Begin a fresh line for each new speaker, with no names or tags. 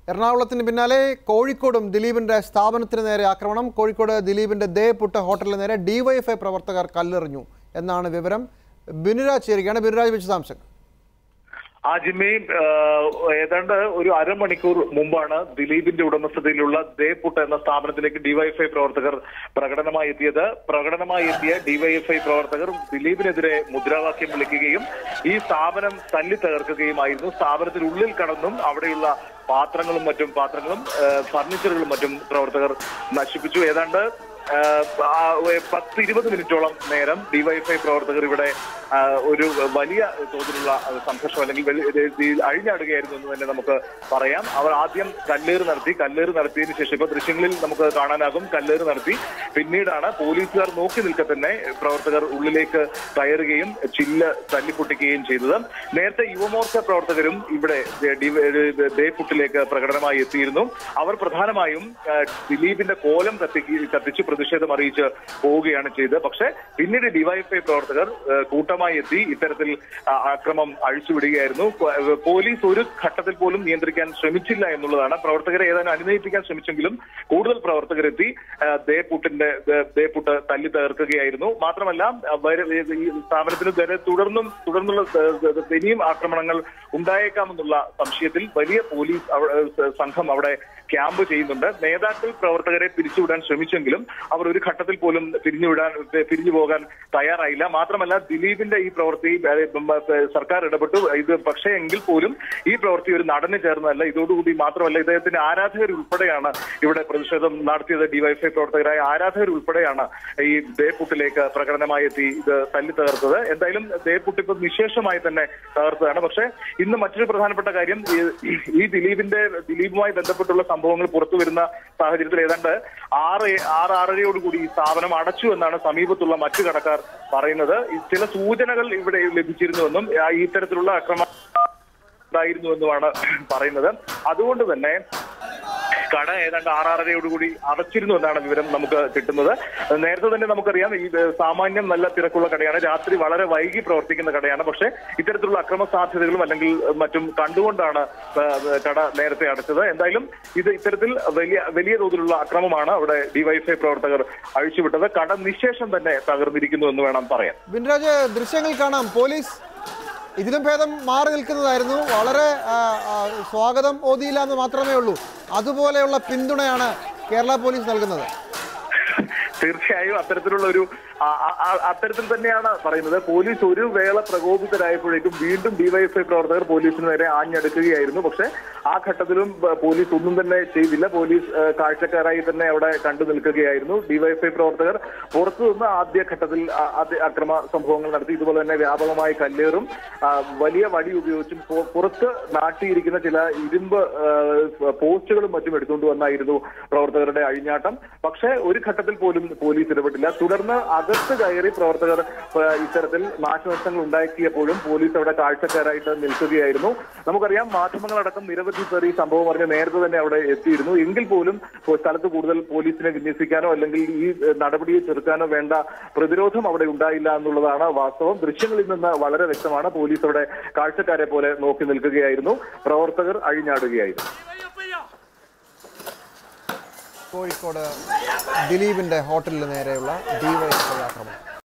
എറണാകുളത്തിന് പിന്നാലെ കോഴിക്കോടും ദിലീപിന്റെ സ്ഥാപനത്തിന് നേരെ ആക്രമണം കോഴിക്കോട് ദിലീപിന്റെ ദേ പുട്ട ഹോട്ടലിന് നേരെ ഡിവൈഎഫ്ഐ പ്രവർത്തകർ കല്ലെറിഞ്ഞു എന്നാണ് വിവരം ബിനുരാജ് ചേരുകയാണ് ബിനുരാജ് വിശദാംശങ്ങൾ
ആ ജിമ്മി ആഹ്, ഏതാണ്ട് ഒരു അരമണിക്കൂർ മുമ്പാണ് ദിലീപിന്റെ ഉടമസ്ഥതയിലുള്ള ദേപുട്ട് എന്ന സ്ഥാപനത്തിലേക്ക് ഡിവൈഎഫ്ഐ പ്രവർത്തകർ പ്രകടനമായി എത്തിയത് പ്രകടനമായി എത്തിയ ഡിവൈഎഫ്ഐ പ്രവർത്തകർ ദിലീപിനെതിരെ മുദ്രാവാക്യം വിളിക്കുകയും ഈ സ്ഥാപനം തല്ലി തകർക്കുകയുമായിരുന്നു സ്ഥാപനത്തിനുള്ളിൽ കടന്നും അവിടെയുള്ള പാത്രങ്ങളും മറ്റും പാത്രങ്ങളും ആഹ്, ഫർണിച്ചറുകളും മറ്റും പ്രവർത്തകർ നശിപ്പിച്ചു ഏതാണ്ട് ആഹ്, ആ, ഏ- പത്ത് ഇരുപത് മിനിറ്റോളം നേരം ഡിവൈഎഫ്ഐ പ്രവർത്തകർ ഇവിടെ ആഹ്, ഒരു വലിയ തോതിലുള്ള അഹ്, സംഘർഷം അല്ലെങ്കിൽ വലിയ- ഇത് ഇത് അഴിഞ്ഞാടുകയായിരുന്നു എന്ന് തന്നെ നമുക്ക് പറയാം അവർ ആദ്യം കല്ലേറ് നടത്തി കല്ലേറ് നടത്തിയതിനു ശേഷം ഇപ്പൊ ദൃശ്യങ്ങളിൽ നമുക്ക് കാണാനാകും കല്ലേറ് നടത്തി പിന്നീടാണ് പോലീസുകാർ നോക്കി നിൽക്കെ തന്നെ പ്രവർത്തകർ ഉള്ളിലേക്ക് കയറുകയും ചില്ല് തല്ലിപ്പൊട്ടിക്കുകയും ചെയ്തത് നേരത്തെ യുവമോർച്ച പ്രവർത്തകരും ഇവിടെ ദേപുട്ടിലേക്ക് പ്രകടനമായി എത്തിയിരുന്നു അവർ പ്രധാനമായും ആ, ദിലീപിന്റെ കോലം കത്തിക്ക് കത്തിച്ച് പ്രതിഷേധം അറിയിച്ച് പോവുകയാണ് ചെയ്തത് പക്ഷേ പിന്നീട് ഡിവൈഎഫ്ഐ പ്രവർത്തകർ ആ, കൂട്ടമായി എത്തി ഇത്തരത്തിൽ ആ, അക്രമം അഴിച്ചുവിടുകയായിരുന്നു പോ- പോലീസ് ഒരു ഘട്ടത്തിൽ പോലും നിയന്ത്രിക്കാൻ ശ്രമിച്ചില്ല എന്നുള്ളതാണ് പ്രവർത്തകരെ ഏതാനും അനുനയിപ്പിക്കാൻ ശ്രമിച്ചെങ്കിലും കൂടുതൽ പ്രവർത്തകരെത്തി ആ, ദേപുട്ടിന്റെ ദേ- ദേപുട്ട് തല്ലി തകർക്കുകയായിരുന്നു മാത്രമല്ല ആ, വര- ഈ സ്ഥാപനത്തിന് വരെ തുടർന്നും തുടർന്നുള്ള ഏഹ്, ഏഹ്, ഇനിയും ആക്രമണങ്ങൾ ഉണ്ടായേക്കാമെന്നുള്ള സംശയത്തിൽ വലിയ പോലീസ് അവ- ഏഹ്, സംഘം അവിടെ ക്യാമ്പ് ചെയ്യുന്നുണ്ട് നേതാക്കൾ പ്രവർത്തകരെ പിരിച്ചുവിടാൻ ശ്രമിച്ചെങ്കിലും അവർ ഒരു ഘട്ടത്തിൽ പോലും പിരിഞ്ഞുവിടാൻ പിരിഞ്ഞു പോകാൻ തയ്യാറായില്ല മാത്രമല്ല ദിലീപിന്റെ ഈ പ്രവൃത്തി ഏഹ്, ഉം, ഏഹ്, സർക്കാർ ഇടപെട്ടു ഇത് പക്ഷേ എങ്കിൽ പോലും ഈ പ്രവൃത്തി ഒരു നടന് ചേർന്നതല്ല ഇതോടുകൂടി മാത്രമല്ല ഇദ്ദേഹത്തിന്റെ ആരാധകർ ഉൾപ്പെടെയാണ് ഇവിടെ പ്രതിഷേധം നടത്തിയത് ഡിവൈഎഫ്ഐ പ്രവർത്തകരായ ആരാധകർ ഉൾപ്പെടെയാണ് ഈ ദേപുട്ടിലേക്ക് പ്രകടനമായി എത്തി ഇത് തല്ലി തകർത്തത് എന്തായാലും ദേപുട്ട് ഇപ്പൊ നിശേഷമായി തന്നെ തകർത്തതാണ് പക്ഷേ ഇന്ന് മറ്റൊരു പ്രധാനപ്പെട്ട കാര്യം ഈ- ഈ ദിലീപിന്റെ ദിലീപുമായി ബന്ധപ്പെട്ടുള്ള സംഭവങ്ങൾ പുറത്തു വരുന്ന സാഹചര്യത്തിൽ ഏതാണ്ട് ആറ് ആറ് ആറരയോടുകൂടി ഈ സ്ഥാപനം അടച്ചു എന്നാണ് സമീപത്തുള്ള മറ്റു കടക്കാർ പറയുന്നത് ഈ ചില സൂചനകൾ ഇവിടെ ലഭിച്ചിരുന്നുവെന്നും ആ, ഈ ഇത്തരത്തിലുള്ള അക്രമം ഉണ്ടായിരുന്നു എന്നുമാണ് പറയുന്നത് അതുകൊണ്ട് തന്നെ കട ഏതാണ്ട് ആറാറരയോടുകൂടി അടച്ചിരുന്നു എന്നാണ് വിവരം നമുക്ക് കിട്ടുന്നത് നേരത്തെ തന്നെ നമുക്കറിയാം ഈ ഏഹ്, സാമാന്യം നല്ല തിരക്കുള്ള കടയാണ് രാത്രി വളരെ വൈകി പ്രവർത്തിക്കുന്ന കടയാണ് പക്ഷേ ഇത്തരത്തിലുള്ള അക്രമ സാധ്യതകളും അല്ലെങ്കിൽ മറ്റും കണ്ടുകൊണ്ടാണ് ഏഹ്, കട നേരത്തെ അടച്ചത് എന്തായാലും ഇത് ഇത്തരത്തിൽ വലിയ വലിയ തോതിലുള്ള അക്രമമാണ് അവിടെ ഡിവൈഎഫ്ഐ പ്രവർത്തകർ അഴിച്ചുവിട്ടത് കട നിശേഷം തന്നെ തകർന്നിരിക്കുന്നു എന്ന് വേണം പറയാൻ
ബിനുരാജ് ദൃശ്യങ്ങൾ കാണാം പോലീസ് ഇതിലും ഭേദം മാറി നിൽക്കുന്നതായിരുന്നു വളരെ ആ, ആ, സ്വാഗതം ഓതിയില്ല എന്ന് മാത്രമേ ഉള്ളൂ അതുപോലെയുള്ള പിന്തുണയാണ് കേരള പോലീസ് നൽകുന്നത്
തീർച്ചയായും അത്തരത്തിലുള്ള ഒരു ആ- ആ- ആ- അത്തരത്തിൽ തന്നെയാണ് പറയുന്നത് പോലീസ് ഒരു വേള പ്രകോപിതരായപ്പോഴേക്കും വീണ്ടും ഡിവൈഎഫ്ഐ പ്രവർത്തകർ പോലീസിന് നേരെ ആഞ്ഞടുക്കുകയായിരുന്നു പക്ഷെ ആ ഘട്ടത്തിലും ബ- പോലീസ് ഒന്നും തന്നെ ചെയ്തില്ല പോലീസ് ഏഹ്, കാഴ്ചക്കാരായി തന്നെ അവിടെ കണ്ടു നിൽക്കുകയായിരുന്നു ഡിവൈഎഫ്ഐ പ്രവർത്തകർ പുറത്തു നിന്ന് ആദ്യ ഘട്ടത്തിൽ ആ- ആദ്യ അക്രമ സംഭവങ്ങൾ നടത്തി ഇതുപോലെ തന്നെ വ്യാപകമായി കല്ലേറും ആ, വലിയ വടി ഉപയോഗിച്ചും പു- പുറത്ത് നാട്ടിയിരിക്കുന്ന ചില ഇരുമ്പ് ഏഹ്, പോസ്റ്റുകളും മറ്റും എടുത്തുകൊണ്ട് വന്നായിരുന്നു പ്രവർത്തകരുടെ അഴിഞ്ഞാട്ടം പക്ഷേ ഒരു ഘട്ടത്തിൽ പോലും പോലീസ് ഇടപെട്ടില്ല തുടർന്ന് അകത്ത് കയറി പ്രവർത്തകർ ഏഹ്, ഇത്തരത്തിൽ നാശനഷ്ടങ്ങൾ ഉണ്ടാക്കിയപ്പോഴും പോലീസ് അവിടെ കാഴ്ചക്കാരായിട്ട് നിൽക്കുകയായിരുന്നു നമുക്കറിയാം മാധ്യമങ്ങളടക്കം നിരവധി പേർ ഈ സംഭവം അറിഞ്ഞ് നേരത്തെ തന്നെ അവിടെ എത്തിയിരുന്നു എങ്കിൽ പോലും സ്ഥലത്ത് കൂടുതൽ പോലീസിനെ വിന്യസിക്കാനോ അല്ലെങ്കിൽ ഈ ഏഹ്, നടപടിയെ ചെറുക്കാനോ വേണ്ട പ്രതിരോധം അവിടെ ഉണ്ടായില്ല എന്നുള്ളതാണ് വാസ്തവം ദൃശ്യങ്ങളിൽ നിന്ന് വളരെ വ്യക്തമാണ് പോലീസ് അവിടെ കാഴ്ചക്കാരെ പോലെ നോക്കി നിൽക്കുകയായിരുന്നു പ്രവർത്തകർ അഴിഞ്ഞാടുകയായിരുന്നു
കോഴിക്കോട് ദിലീപിന്റെ ഹോട്ടലിന് നേരെയുള്ള ഡിവൈഎഫ്ഐ ആക്രമണം